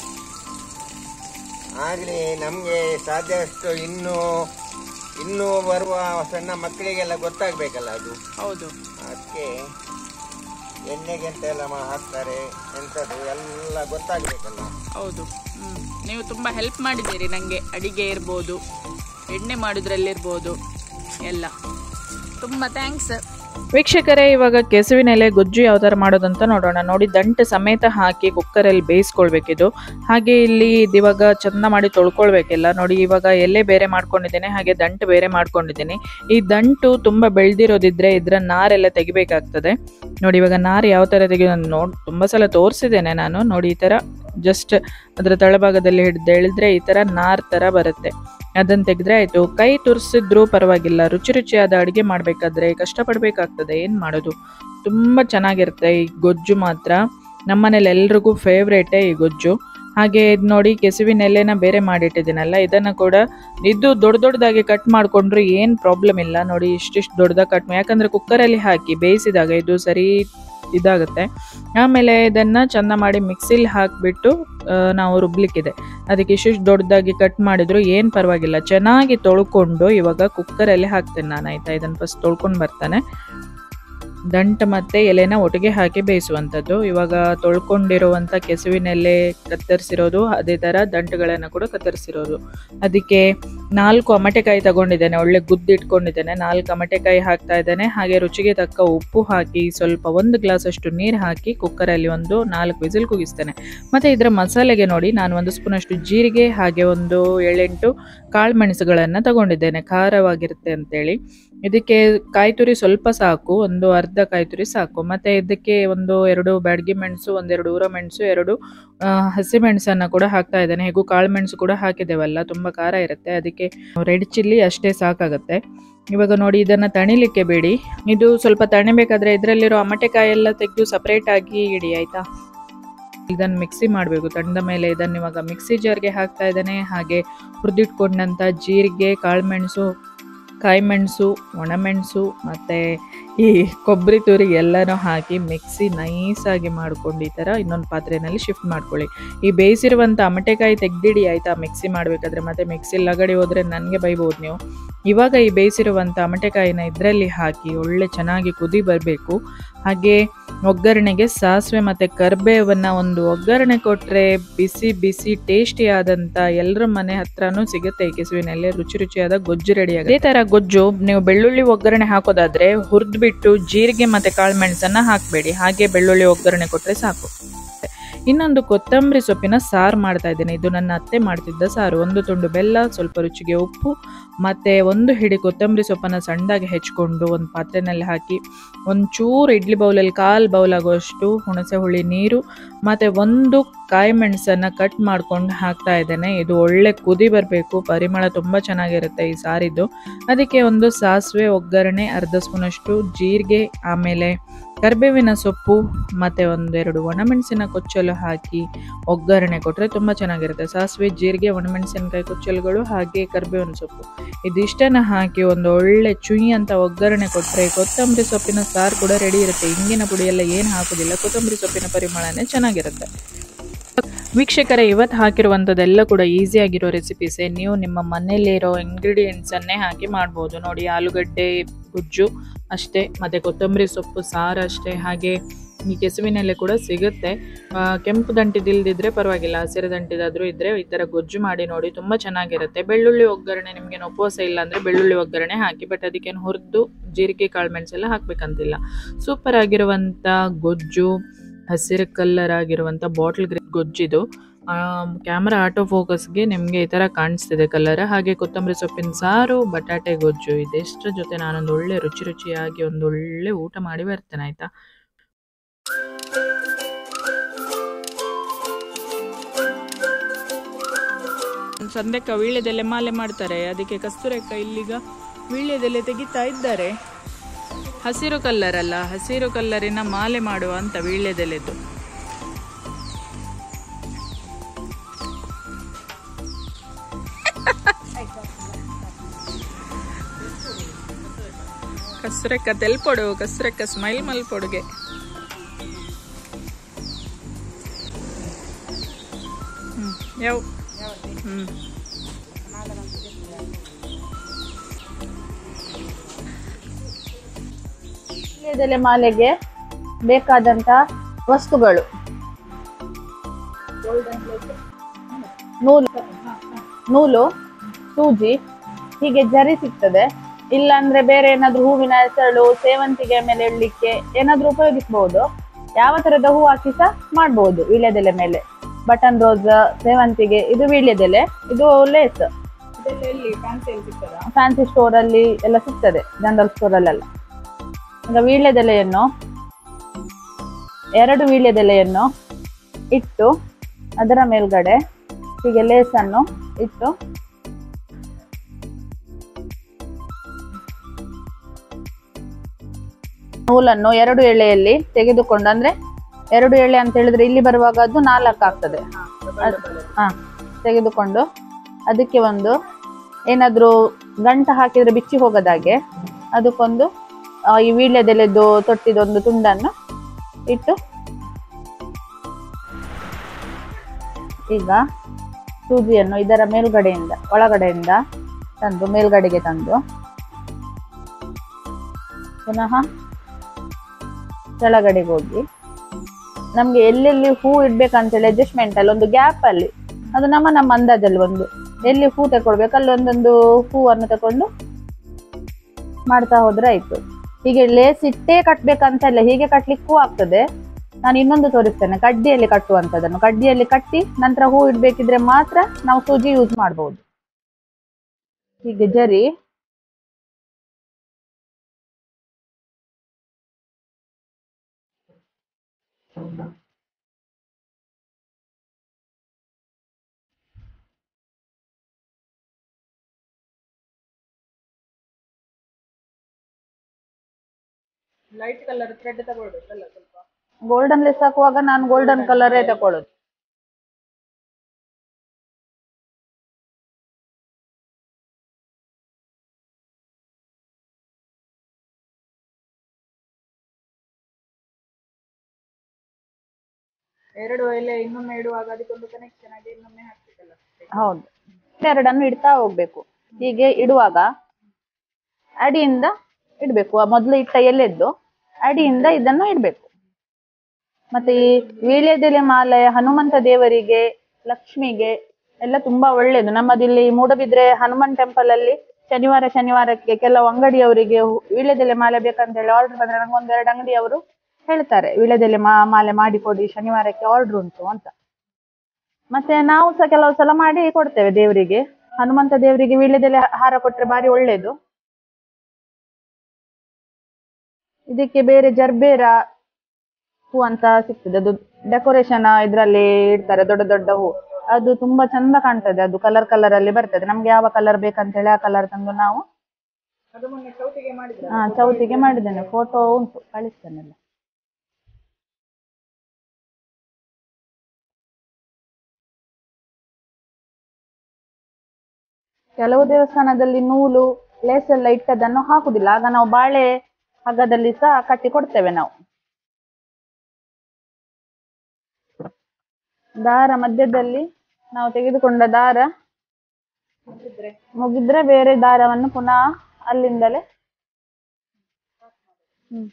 ಆಗ್ಲಿ ನಮ್ಗೆ ಸಾಧ್ಯಷ್ಟು ಇನ್ನು ಇನ್ನು ಬರುವ ಸಣ್ಣ ಮಕ್ಕಳಿಗೆಲ್ಲ ಗೊತ್ತಾಗ್ಬೇಕಲ್ಲ ಅದು ಹೌದು ಅದಕ್ಕೆ ಎಣ್ಣೆಗೆ ಎಂತ ಎಲ್ಲ ಮಾ- ಹಾಕ್ತಾರೆ ಎಂಥದ್ದು ಎಲ್ಲ ಗೊತ್ತಾಗ್ಬೇಕಲ್ಲ ಹೌದು ಹ್ಮ್. ನೀವು ತುಂಬಾ ಹೆಲ್ಪ್ ಮಾಡಿದ್ದೀರಿ ನಂಗೆ ಅಡಿಗೆ ಇರ್ಬೋದು ಎಣ್ಣೆ ಮಾಡೋದ್ರಲ್ಲಿರ್ಬೋದು ಎಲ್ಲ ತುಂಬಾ ಥ್ಯಾಂಕ್ಸ್ ವೀಕ್ಷಕರೇ ಇವಾಗ ಕೆಸುವಿನೆಲೆ ಗೊಜ್ಜು ಯಾವ ಥರ ಮಾಡೋದಂತ ನೋಡೋಣ ನೋಡಿ ದಂಟು ಸಮೇತ ಹಾಕಿ ಕುಕ್ಕರಲ್ಲಿ ಬೇಯಿಸ್ಕೊಳ್ಬೇಕಿದು ಹಾಗೆ ಇಲ್ಲಿ ಇವಾಗ ಚಂದ ಮಾಡಿ ತೊಳ್ಕೊಳ್ಬೇಕೆಲ್ಲ ನೋಡಿ ಇವಾಗ ಎಲೆ ಬೇರೆ ಮಾಡ್ಕೊಂಡಿದ್ದೇನೆ ಹಾಗೆ ದಂಟು ಬೇರೆ ಮಾಡ್ಕೊಂಡಿದ್ದೀನಿ ಈ ದಂಟು ತುಂಬ ಬೆಳೆದಿರೋದಿದ್ರೆ ಇದರ ನಾರೆಲ್ಲ ತೆಗಿಬೇಕಾಗ್ತದೆ ನೋಡಿ ಇವಾಗ ನಾರು ಯಾವ ಥರ ತೆಗೆದು ನೋಡಿ ತುಂಬ ಸಲ ತೋರಿಸಿದ್ದೇನೆ ನಾನು ನೋಡಿ ಈ ಥರ ಜಸ್ಟ್ ಅದರ ತಳಭಾಗದಲ್ಲಿ ಹಿಡಿದು ಎಳೆದ್ರೆ ಈ ಥರ ನಾರ್ ಥರ ಬರುತ್ತೆ ಅದನ್ನು ತೆಗೆದ್ರೆ ಆಯಿತು ಕೈ ತುರ್ಸಿದ್ರೂ ಪರವಾಗಿಲ್ಲ ರುಚಿ ರುಚಿಯಾದ ಅಡುಗೆ ಮಾಡಬೇಕಾದ್ರೆ ಕಷ್ಟಪಡಬೇಕಾಗ್ತದೆ ಏನು ಮಾಡೋದು ತುಂಬ ಚೆನ್ನಾಗಿರುತ್ತೆ ಈ ಗೊಜ್ಜು ಮಾತ್ರ ನಮ್ಮನೇಲಿ ಎಲ್ರಿಗೂ ಫೇವ್ರೇಟೇ ಈ ಗೊಜ್ಜು ಹಾಗೆ ಇದು ನೋಡಿ ಕೆಸುವಿನ ಎಲೆನ ಬೇರೆ ಮಾಡಿಟ್ಟಿದ್ದೀನಲ್ಲ ಇದನ್ನು ಕೂಡ ಇದು ದೊಡ್ಡ ದೊಡ್ಡದಾಗಿ ಕಟ್ ಮಾಡಿಕೊಂಡ್ರು ಏನು ಪ್ರಾಬ್ಲಮ್ ಇಲ್ಲ ನೋಡಿ ಇಷ್ಟಿಷ್ಟು ದೊಡ್ಡದಾಗಿ ಕಟ್ ಯಾಕಂದರೆ ಕುಕ್ಕರಲ್ಲಿ ಹಾಕಿ ಬೇಯಿಸಿದಾಗ ಇದು ಸರಿ ಇದಾಗುತ್ತೆ ಆಮೇಲೆ ಇದನ್ನು ಚಂದ ಮಾಡಿ ಮಿಕ್ಸಿಲಿ ಹಾಕಿಬಿಟ್ಟು ನಾವು ರುಬ್ಲಿಕ್ಕಿದೆ ಅದಕ್ಕೆ ಇಷ್ಟಿಷ್ಟು ದೊಡ್ಡದಾಗಿ ಕಟ್ ಮಾಡಿದ್ರು ಏನು ಪರವಾಗಿಲ್ಲ ಚೆನ್ನಾಗಿ ತೊಳ್ಕೊಂಡು ಇವಾಗ ಕುಕ್ಕರಲ್ಲಿ ಹಾಕ್ತೇನೆ ನಾನು ಆಯಿತಾ ಇದನ್ನು ಫಸ್ಟ್ ತೊಳ್ಕೊಂಡು ಬರ್ತಾನೆ ದಂಟು ಮತ್ತು ಎಲೆನ ಒಟ್ಟಿಗೆ ಹಾಕಿ ಬೇಯಿಸುವಂಥದ್ದು ಇವಾಗ ತೊಳ್ಕೊಂಡಿರುವಂಥ ಕೆಸುವಿನೆಲೆ ಕತ್ತರಿಸಿರೋದು ಅದೇ ಥರ ದಂಟುಗಳನ್ನು ಕೂಡ ಕತ್ತರಿಸಿರೋದು ಅದಕ್ಕೆ ನಾಲ್ಕು ಅಮಟೆಕಾಯಿ ತಗೊಂಡಿದ್ದೇನೆ ಒಳ್ಳೆ ಗುದ್ದಿಟ್ಕೊಂಡಿದ್ದೇನೆ ನಾಲ್ಕು ಅಮಟೆಕಾಯಿ ಹಾಕ್ತಾ ಇದ್ದೇನೆ ಹಾಗೆ ರುಚಿಗೆ ತಕ್ಕ ಉಪ್ಪು ಹಾಕಿ ಸ್ವಲ್ಪ ಒಂದು ಗ್ಲಾಸ್ ಅಷ್ಟು ನೀರು ಹಾಕಿ ಕುಕ್ಕರಲ್ಲಿ ಒಂದು ನಾಲ್ಕು ವಿಸಿಲ್ ಕೂಗಿಸ್ತೇನೆ ಮತ್ತು ಇದರ ಮಸಾಲೆಗೆ ನೋಡಿ ನಾನು ಒಂದು ಸ್ಪೂನ್ ಅಷ್ಟು ಜೀರಿಗೆ ಹಾಗೆ ಒಂದು ಏಳೆಂಟು ಕಾಳು ಮೆಣಸುಗಳನ್ನು ತಗೊಂಡಿದ್ದೇನೆ ಖಾರವಾಗಿರುತ್ತೆ ಅಂತೇಳಿ ಇದಕ್ಕೆ ಕಾಯಿ ತುರಿ ಸ್ವಲ್ಪ ಸಾಕು ಒಂದು ಅರ್ಧ ಕಾಯಿ ತುರಿ ಸಾಕು ಮತ್ತು ಇದಕ್ಕೆ ಒಂದು ಎರಡು ಬ್ಯಾಡಗಿ ಮೆಣಸು ಒಂದೆರಡು ಊರ ಮೆಣಸು ಎರಡು ಆ, ಹಸಿಮೆಣಸನ್ನು ಕೂಡ ಹಾಕ್ತಾ ಇದ್ದೇನೆ ಹೇಗೂ ಕಾಳು ಮೆಣಸು ಕೂಡ ಹಾಕಿದ್ದೇವಲ್ಲ ತುಂಬ ಖಾರ ಇರುತ್ತೆ ಅದಕ್ಕೆ ರೆಡ್ ಚಿಲ್ಲಿ ಅಷ್ಟೇ ಸಾಕಾಗುತ್ತೆ ಇವಾಗ ನೋಡಿ ಇದನ್ನು ತಣಿಲಿಕ್ಕೆ ಬೇಡಿ ಇದು ಸ್ವಲ್ಪ ತಣಿಬೇಕಾದ್ರೆ ಇದರಲ್ಲಿರೋ ಅಮಟೆಕಾಯಿ ಎಲ್ಲ ತೆಗೆದು ಸಪ್ರೇಟಾಗಿ ಇಡಿ ಆಯಿತಾ ಇದನ್ನು ಮಿಕ್ಸಿ ಮಾಡಬೇಕು ತಣ್ಣದ ಮೇಲೆ ಇದನ್ನು ಇವಾಗ ಮಿಕ್ಸಿ ಜಾರ್ಗೆ ಹಾಕ್ತಾ ಇದ್ದೇನೆ ಹಾಗೆ ಹುರಿದಿಟ್ಕೊಂಡಂಥ ಜೀರಿಗೆ ಕಾಳುಮೆಣಸು ಕಾಯಿಮೆಣಸು ಒಣಮೆಣಸು ಮತ್ತು ಈ ಕೊಬ್ಬರಿ ತುರಿ ಎಲ್ಲನೂ ಹಾಕಿ ಮಿಕ್ಸಿ ನೈಸಾಗಿ ಮಾಡ್ಕೊಂಡು ಈ ಥರ ಇನ್ನೊಂದು ಪಾತ್ರೆಯಲ್ಲಿ ಶಿಫ್ಟ್ ಮಾಡ್ಕೊಳ್ಳಿ ಈ ಬೇಯಿಸಿರುವಂಥ ಅಮಟೆಕಾಯಿ ತೆಗ್ದಿಡಿ ಆಯಿತಾ ಮಿಕ್ಸಿ ಮಾಡಬೇಕಾದ್ರೆ ಮತ್ತು ಮಿಕ್ಸಿ ಲಗಡಿ ಹೋದರೆ ನನಗೆ ಬೈಬೋದು ನೀವು ಇವಾಗ ಈ ಬೇಯಿಸಿರುವಂಥ ಅಮಟೆಕಾಯಿನ ಇದರಲ್ಲಿ ಹಾಕಿ ಒಳ್ಳೆ ಚೆನ್ನಾಗಿ ಕುದಿ ಬರಬೇಕು ಹಾಗೆ ಒಗ್ಗರಣೆಗೆ ಸಾಸಿವೆ ಮತ್ತು ಕರ್ಬೇವನ್ನು ಒಂದು ಒಗ್ಗರಣೆ ಕೊಟ್ಟರೆ ಬಿಸಿ ಬಿಸಿ ಟೇಸ್ಟಿ ಆದಂಥ ಎಲ್ಲರ ಮನೆ ಹತ್ರನೂ ಸಿಗುತ್ತೆ ಈ ಕೆಸುವಿನಲ್ಲಿ ರುಚಿ ರುಚಿಯಾದ ಗೊಜ್ಜು ರೆಡಿ ಆಗುತ್ತೆ ಇದೇ ಥರ ಗೊಜ್ಜು ನೀವು ಬೆಳ್ಳುಳ್ಳಿ ಒಗ್ಗರಣೆ ಹಾಕೋದಾದ್ರೆ ಹುರಿದ್ಬಿಟ್ಟು ಜೀರಿಗೆ ಮತ್ತು ಕಾಳು ಮೆಣಸನ್ನು ಹಾಕಬೇಡಿ ಹಾಗೆ ಬೆಳ್ಳುಳ್ಳಿ ಒಗ್ಗರಣೆ ಕೊಟ್ಟರೆ ಸಾಕು ಇನ್ನೊಂದು ಕೊತ್ತಂಬರಿ ಸೊಪ್ಪಿನ ಸಾರು ಮಾಡ್ತಾ ಇದ್ದೇನೆ ಇದು ನನ್ನ ಅತ್ತೆ ಮಾಡ್ತಿದ್ದ ಸಾರು ಒಂದು ತುಂಡು ಬೆಲ್ಲ ಸ್ವಲ್ಪ ರುಚಿಗೆ ಉಪ್ಪು ಮತ್ತು ಒಂದು ಹಿಡಿ ಕೊತ್ತಂಬರಿ ಸೊಪ್ಪನ್ನು ಸಣ್ಣದಾಗಿ ಹೆಚ್ಕೊಂಡು ಒಂದು ಪಾತ್ರೆನಲ್ಲಿ ಹಾಕಿ ಒಂಚೂರು ಇಡ್ಲಿ ಬೌಲಲ್ಲಿ ಕಾಲು ಬೌಲ್ ಆಗುವಷ್ಟು ಹುಣಸೆ ಹುಳಿ ನೀರು ಮತ್ತು ಒಂದು ಕಾಯಿ ಮೆಣಸನ್ನು ಕಟ್ ಮಾಡ್ಕೊಂಡು ಹಾಕ್ತಾ ಇದ್ದೇನೆ ಇದು ಒಳ್ಳೆ ಕುದಿ ಬರಬೇಕು ಪರಿಮಳ ತುಂಬ ಚೆನ್ನಾಗಿರುತ್ತೆ ಈ ಸಾರಿದ್ದು ಅದಕ್ಕೆ ಒಂದು ಸಾಸಿವೆ ಒಗ್ಗರಣೆ ಅರ್ಧ ಸ್ಪೂನಷ್ಟು ಜೀರಿಗೆ ಆಮೇಲೆ ಕರಿಬೇವಿನ ಸೊಪ್ಪು ಮತ್ತು ಒಂದೆರಡು ಒಣಮೆಣಸಿನ ಕೊಚ್ಚಲು ಹಾಕಿ ಒಗ್ಗರಣೆ ಕೊಟ್ಟರೆ ತುಂಬ ಚೆನ್ನಾಗಿರುತ್ತೆ ಸಾಸಿವೆ ಜೀರಿಗೆ ಒಣಮೆಣಸಿನಕಾಯಿ ಕೊಚ್ಚಲುಗಳು ಹಾಗೆ ಕರಿಬೇವಿನ ಸೊಪ್ಪು ಇದಿಷ್ಟನ್ನು ಹಾಕಿ ಒಂದು ಒಳ್ಳೆ ಚುಯಿ ಅಂತ ಒಗ್ಗರಣೆ ಕೊಟ್ಟರೆ ಕೊತ್ತಂಬರಿ ಸೊಪ್ಪಿನ ಸಾರು ಕೂಡ ರೆಡಿ ಇರುತ್ತೆ ಇಂಗಿನ ಪುಡಿ ಎಲ್ಲ ಏನು ಹಾಕೋದಿಲ್ಲ ಕೊತ್ತಂಬರಿ ಸೊಪ್ಪಿನ ಪರಿಮಳನೇ ಚೆನ್ನಾಗಿರುತ್ತೆ ವೀಕ್ಷಕರೇ ಇವತ್ತು ಹಾಕಿರುವಂಥದ್ದೆಲ್ಲ ಕೂಡ ಈಸಿಯಾಗಿರೋ ರೆಸಿಪೀಸೇ ನೀವು ನಿಮ್ಮ ಮನೆಯಲ್ಲಿರೋ ಇಂಗ್ರೀಡಿಯೆಂಟ್ಸನ್ನೇ ಹಾಕಿ ಮಾಡ್ಬೋದು ನೋಡಿ ಆಲೂಗಡ್ಡೆ ಗುಜ್ಜು ಅಷ್ಟೇ ಮತ್ತು ಕೊತ್ತಂಬರಿ ಸೊಪ್ಪು ಸಾರು ಅಷ್ಟೇ ಹಾಗೆ ಈ ಕೆಸುವಿನಲ್ಲೇ ಕೂಡ ಸಿಗುತ್ತೆ ಆ, ಕೆಂಪು ದಂಟಿದಿಲ್ದಿದ್ರೆ ಪರವಾಗಿಲ್ಲ ಹಸಿರು ದಂಟಿದಾದರೂ ಇದ್ದರೆ ಈ ಥರ ಗೊಜ್ಜು ಮಾಡಿ ನೋಡಿ ತುಂಬ ಚೆನ್ನಾಗಿರುತ್ತೆ ಬೆಳ್ಳುಳ್ಳಿ ಒಗ್ಗರಣೆ ನಿಮಗೆ ಉಪವಾಸ ಇಲ್ಲ ಅಂದರೆ ಬೆಳ್ಳುಳ್ಳಿ ಒಗ್ಗರಣೆ ಹಾಕಿ ಬಟ್ ಅದಕ್ಕೇನು ಹುರಿದು ಜೀರಿಗೆ ಕಾಳು ಮೆಣಸೆಲ್ಲ ಹಾಕಬೇಕಂತಿಲ್ಲ ಸೂಪರ್ ಆಗಿರುವಂಥ ಗೊಜ್ಜು ಹಸಿರು ಕಲ್ಲರ್ ಆಗಿರುವಂಥ ಬಾಟ್ಲ್ ಗ್ರೀನ್ ಗೊಜ್ಜಿದು ಕ್ಯಾಮ್ರಾ ಆಟೋ ಫೋಕಸ್ಗೆ ನಿಮಗೆ ಈ ಥರ ಕಾಣಿಸ್ತಿದೆ ಕಲರ್ ಹಾಗೆ ಕೊತ್ತಂಬರಿ ಸೊಪ್ಪಿನ ಸಾರು ಬಟಾಟೆ ಗೊಜ್ಜು ಇದೆಷ್ಟರ ಜೊತೆ ನಾನೊಂದು ಒಳ್ಳೆ ರುಚಿ ರುಚಿಯಾಗಿ ಒಂದು ಒಳ್ಳೆ ಊಟ ಮಾಡಿ ಬರ್ತೇನೆ ಆಯಿತಾ ಸಂದೆಕ್ಕ ವೀಳ್ಯದೆಲೆ ಮಾಲೆ ಮಾಡ್ತಾರೆ ಅದಕ್ಕೆ ಕಸ್ತೂರಕ್ಕ ಇಲ್ಲಿಗ ವೀಳ್ಯದೆಲೆ ತೆಗಿತಾ ಇದ್ದಾರೆ ಹಸಿರು ಕಲ್ಲರ್ ಅಲ್ಲ ಹಸಿರು ಕಲ್ಲರಿನ ಮಾಲೆ ಮಾಡುವ ಅಂತ ವೀಳ್ಯದೆಲೆದು ಕಸ್ತೂರಕ್ಕ ತೆಲ್ಪೊಡು ಕಸ್ತೂರಕ್ಕ ಸ್ಮೈಲ್ ಮಲ್ಪೊಡುಗೆ ಹ್ಮ್ ಯಾವ ಹ್ಮ್ ವೀಳ್ಯದೆಲೆ ಮಾಲೆಗೆ ಬೇಕಾದಂತ ವಸ್ತುಗಳು ನೂಲು ನೂಲು ಸೂಜಿ ಹೀಗೆ ಜರಿ ಸಿಗ್ತದೆ ಇಲ್ಲಾಂದ್ರೆ ಬೇರೆ ಏನಾದ್ರೂ ಹೂವಿನ ಹೆಸರು ಸೇವಂತಿಗೆ ಮೇಲೆ ಇಡ್ಲಿಕ್ಕೆ ಏನಾದ್ರೂ ಉಪಯೋಗಿಸಬಹುದು ಯಾವ ತರದ ಹೂ ಹಾಕಿ ಸಹ ಮಾಡ್ಬೋದು ವೀಳ್ಯದೆಲೆ ಮೇಲೆ ಬಟನ್ ರೋಸ್ ಸೇವಂತಿಗೆ ಇದು ವೀಳ್ಯದೆಲೆ ಇದು ಲೇಸ್ ಫ್ಯಾನ್ಸಿ ಸ್ಟೋರ್ ಅಲ್ಲಿ ಎಲ್ಲ ಸಿಗ್ತದೆ ಜನರಲ್ ಸ್ಟೋರ್ ಅಲ್ಲೆಲ್ಲ ಈಗ ವೀಳ್ಯದೆಲೆಯನ್ನು ಎರಡು ವೀಳ್ಯದೆಲೆಯನ್ನು ಇಟ್ಟು ಅದರ ಮೇಲ್ಗಡೆ ಹೀಗೆ ಲೇಸನ್ನು ಇಟ್ಟು ನೂಲನ್ನು ಎರಡು ಎಳೆಯಲ್ಲಿ ತೆಗೆದುಕೊಂಡು ಅಂದ್ರೆ ಎರಡು ಎಳೆ ಅಂತ ಹೇಳಿದ್ರೆ ಇಲ್ಲಿ ಬರುವಾಗ ಅದು ನಾಲ್ಕು ಆಗ್ತದೆ ಅದ್- ಹಾ ತೆಗೆದುಕೊಂಡು ಅದಕ್ಕೆ ಒಂದು ಏನಾದ್ರೂ ಗಂಟ ಹಾಕಿದ್ರೆ ಬಿಚ್ಚಿ ಹೋಗದಾಗೆ ಅದಕ್ಕೊಂದು ಆ, ಈ ವೀಳ್ಯದೆಲೆದು ತೊಟ್ಟಿದೊಂದು ತುಂಡನ್ನು ಇಟ್ಟು ಈಗ ಸೂಜಿಯನ್ನು ಇದರ ಮೇಲ್ಗಡೆಯಿಂದ ಒಳಗಡೆಯಿಂದ ತಂದು ಮೇಲ್ಗಡೆಗೆ ತಂದು ಪುನಃ ಕೆಳಗಡೆಗೆ ಹೋಗಿ ನಮ್ಗೆ ಎಲ್ಲೆಲ್ಲಿ ಹೂ ಇಡ್ಬೇಕಂತೇಳಿ ಅಡ್ಜಸ್ಟ್ಮೆಂಟ್ ಅಲ್ಲಿ ಒಂದು ಗ್ಯಾಪ್ ಅಲ್ಲಿ ಅದು ನಮ್ಮ ನಮ್ಮ ಅಂದಾಜಲ್ಲಿ ಒಂದು ಎಲ್ಲಿ ಹೂ ತಕೊಳ್ಬೇಕು ಅಲ್ಲಿ ಒಂದೊಂದು ಹೂವನ್ನು ತಕೊಂಡು ಮಾಡ್ತಾ ಹೋದ್ರೆ ಆಯ್ತು ಹೀಗೆ ಲೇಸ್ ಇಟ್ಟೇ ಕಟ್ಬೇಕಂತ ಇಲ್ಲ ಹೀಗೆ ಕಟ್ಲಿಕ್ಕೂ ಆಗ್ತದೆ ನಾನು ಇನ್ನೊಂದು ತೋರಿಸ್ತೇನೆ ಕಡ್ಡಿಯಲ್ಲಿ ಕಟ್ಟುವಂಥದ್ದನ್ನು ಕಡ್ಡಿಯಲ್ಲಿ ಕಟ್ಟಿ ನಂತರ ಹೂ ಇಡ್ಬೇಕಿದ್ರೆ ಮಾತ್ರ ನಾವು ಸೂಜಿ ಯೂಸ್ ಮಾಡಬಹುದು ಹೀಗೆ ಜರಿ ಲೈಟ್ ಕಲರ್ ಥ್ರೆಡ್ ತಗೊಳ್ಬೇಕಲ್ಲ ಸ್ವಲ್ಪ ಗೋಲ್ಡನ್ ಲೆಸ್ ಹಾಕುವಾಗ ನಾನು ಗೋಲ್ಡನ್ ಕಲರೇ ತಕೊಳ್ಳೋದು ಎರಡು ಎಲೆ ಇನ್ನೊಮ್ಮೆ ಇಡುವಾಗ ಅದಕ್ಕೊಂದು ಕನೆಕ್ಷನ್ ಆಗಿ ಇನ್ನೊಮ್ಮೆ ಹಾಕ್ಬೇಕಲ್ಲ ಹೌದು ಎರಡನ್ನು ಇಡ್ತಾ ಹೋಗ್ಬೇಕು ಹೀಗೆ ಇಡುವಾಗ ಅಡಿಯಿಂದ ಇಡ್ಬೇಕು ಆ ಮೊದಲು ಇಟ್ಟ ಎಲೆದ್ದು ಅಡಿಯಿಂದ ಇದನ್ನು ಇಡ್ಬೇಕು ಮತ್ತೆ ಈ ವೀಳ್ಯದೆಲೆ ಮಾಲೆ ಹನುಮಂತ ದೇವರಿಗೆ ಲಕ್ಷ್ಮಿಗೆ ಎಲ್ಲ ತುಂಬಾ ಒಳ್ಳೇದು ನಮ್ಮದಿಲ್ಲಿ ಮೂಡಬಿದ್ರೆ ಹನುಮಾನ್ ಟೆಂಪಲ್ ಅಲ್ಲಿ ಶನಿವಾರ ಶನಿವಾರಕ್ಕೆ ಕೆಲವು ಅಂಗಡಿಯವರಿಗೆ ಹೂ- ವೀಳ್ಯದೆಲೆ ಮಾಲೆ ಬೇಕಂತ ಹೇಳಿ ಆರ್ಡರ್ ಬಂದ್ರೆ ನಂಗೆ ಒಂದೆರಡು ಅಂಗಡಿಯವರು ಹೇಳ್ತಾರೆ ವೀಳ್ಯದೆಲೆ ಮಾ ಮಾಲೆ ಮಾಡಿಕೊಡಿ ಶನಿವಾರಕ್ಕೆ ಆರ್ಡರ್ ಉಂಟು ಅಂತ ಮತ್ತೆ ನಾವು ಸಹ ಕೆಲವು ಸಲ ಮಾಡಿ ಕೊಡ್ತೇವೆ ದೇವರಿಗೆ ಹನುಮಂತ ದೇವರಿಗೆ ವೀಳ್ಯದೆಲೆ ಹಾರ ಕೊಟ್ರೆ ಬಾರಿ ಒಳ್ಳೇದು ಇದಕ್ಕೆ ಬೇರೆ ಜರ್ಬೇರ ಹೂ ಅಂತ ಸಿಗ್ತದೆ ಅದು ಡೆಕೋರೇಷನ್ ಇದ್ರಲ್ಲಿ ಇಡ್ತಾರೆ ದೊಡ್ಡ ದೊಡ್ಡ ಹೂ ಅದು ತುಂಬಾ ಚಂದ ಕಾಣ್ತದೆ ಅದು ಕಲರ್ ಕಲರ್ ಅಲ್ಲಿ ಬರ್ತದೆ ನಮ್ಗೆ ಯಾವ ಕಲರ್ ಬೇಕಂತ ಹೇಳಿ ಆ ಕಲರ್ ತಂದು ನಾವು ಅದು ಮೊನ್ನೆ ಚೌತಿಗೆ ಮಾಡಿದ್ರೆ ಹಾ ಚೌತಿಗೆ ಮಾಡಿದ್ದೇನೆ ಫೋಟೋ ಉಂಟು ಕಳಿಸ್ತೇನೆಲ್ಲ ಕೆಲವು ದೇವಸ್ಥಾನದಲ್ಲಿ ನೂಲು ಲೇಸ್ ಎಲ್ಲ ಇಟ್ಟದನ್ನು ಹಾಕುದಿಲ್ಲ ಆಗ ನಾವು ಬಾಳೆ ಹಗ್ಗದಲ್ಲಿ ಸಹ ಕಟ್ಟಿ ಕೊಡ್ತೇವೆ ನಾವು ದಾರ ಮಧ್ಯದಲ್ಲಿ ನಾವು ತೆಗೆದುಕೊಂಡ ದಾರ ಮುಗಿದ್ರೆ ಬೇರೆ ದಾರವನ್ನು ಪುನಃ ಅಲ್ಲಿಂದಲೇ ಹ್ಮ್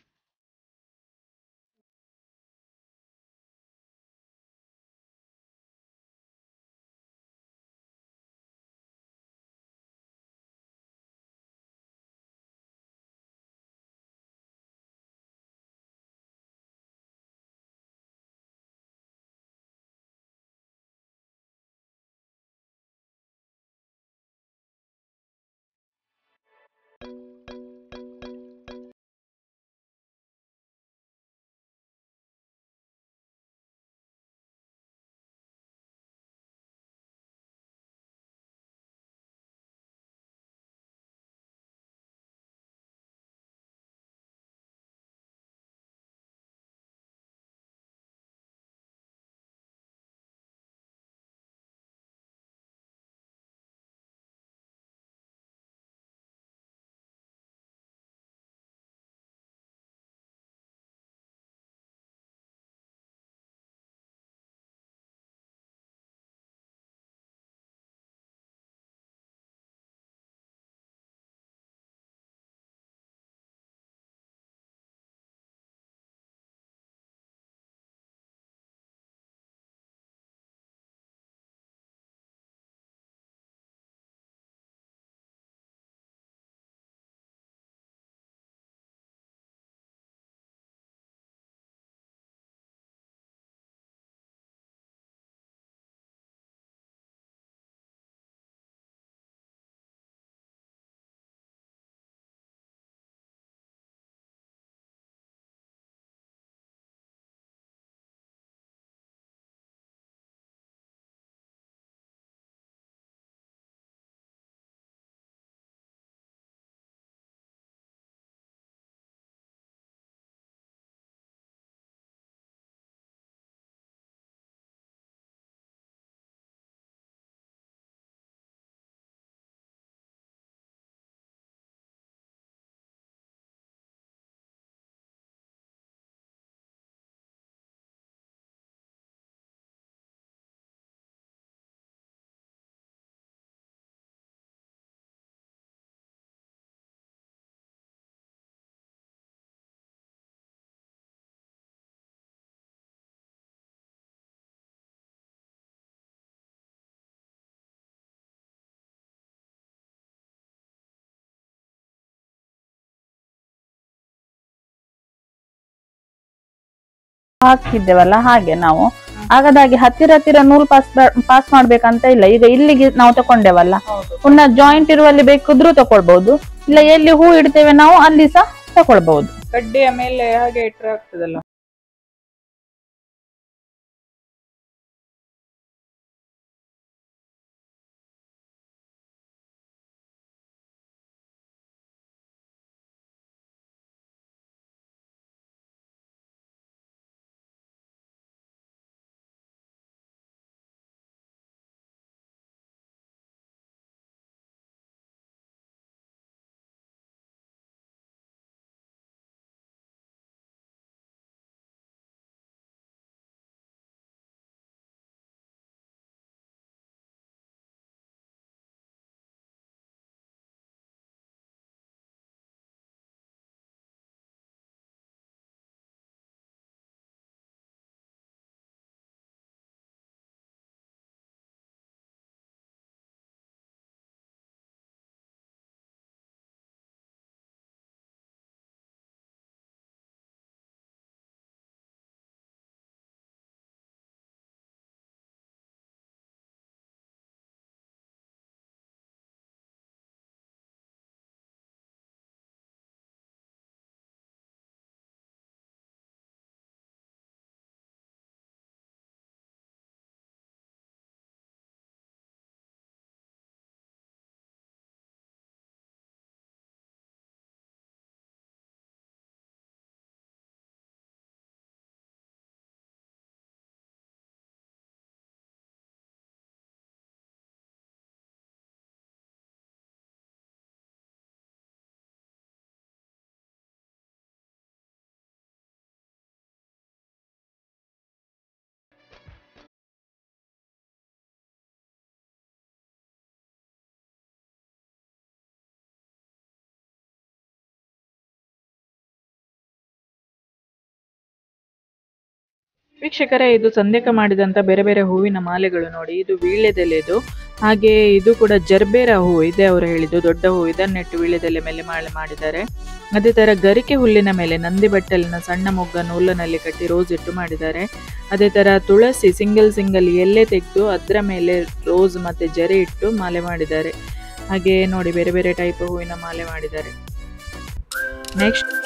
ಹಾಕಿದ್ದೇವಲ್ಲ ಹಾಗೆ ನಾವು ಹಾಗಾದಾಗಿ ಹತ್ತಿರ ಹತ್ತಿರ ನೂಲ್ ಪಾಸ್ ಪಾಸ್ ಮಾಡ್ಬೇಕಂತ ಇಲ್ಲ ಈಗ ಇಲ್ಲಿಗೆ ನಾವು ತಕೊಂಡೇವಲ್ಲ ಪುನಃ ಜಾಯಿಂಟ್ ಇರುವಲ್ಲಿ ಬೇಕಿದ್ರೂ ತಕೊಳ್ಬಹುದು ಇಲ್ಲ ಎಲ್ಲಿ ಹೂ ಇಡ್ತೇವೆ ನಾವು ಅಲ್ಲಿ ಸಹ ತಕೊಳ್ಬಹುದು ಕಡ್ಡಿಯ ಮೇಲೆ ಹಾಗೆ ಇಟ್ರೆ ಆಗ್ತದಲ್ಲ ವೀಕ್ಷಕರೇ ಇದು ಸಂದೇಕ ಮಾಡಿದಂತ ಬೇರೆ ಬೇರೆ ಹೂವಿನ ಮಾಲೆಗಳು ನೋಡಿ ಇದು ವೀಳ್ಯದೆಲೆದು ಹಾಗೆ ಇದು ಕೂಡ ಜರ್ಬೇರ ಹೂ ಇದೆ ಅವರು ಹೇಳಿದ್ದು ದೊಡ್ಡ ಹೂ ಇದನ್ನಿಟ್ಟು ವೀಳ್ಯದೆಲೆ ಮೇಲೆ ಮಾಲೆ ಮಾಡಿದ್ದಾರೆ ಅದೇ ತರ ಗರಿಕೆ ಹುಲ್ಲಿನ ಮೇಲೆ ನಂದಿ ಬಟ್ಟಲಿನ ಸಣ್ಣ ಮೊಗ್ಗ ನೂಲನಲ್ಲಿ ಕಟ್ಟಿ ರೋಸ್ ಇಟ್ಟು ಮಾಡಿದ್ದಾರೆ ಅದೇ ತರ ತುಳಸಿ ಸಿಂಗಲ್ ಸಿಂಗಲ್ ಎಲೆ ತೆಗೆದು ಅದರ ಮೇಲೆ ರೋಸ್ ಮತ್ತೆ ಜರಿ ಇಟ್ಟು ಮಾಲೆ ಮಾಡಿದ್ದಾರೆ ಹಾಗೆ ನೋಡಿ ಬೇರೆ ಬೇರೆ ಟೈಪ್ ಹೂವಿನ ಮಾಲೆ ಮಾಡಿದ್ದಾರೆ ನೆಕ್ಸ್ಟ್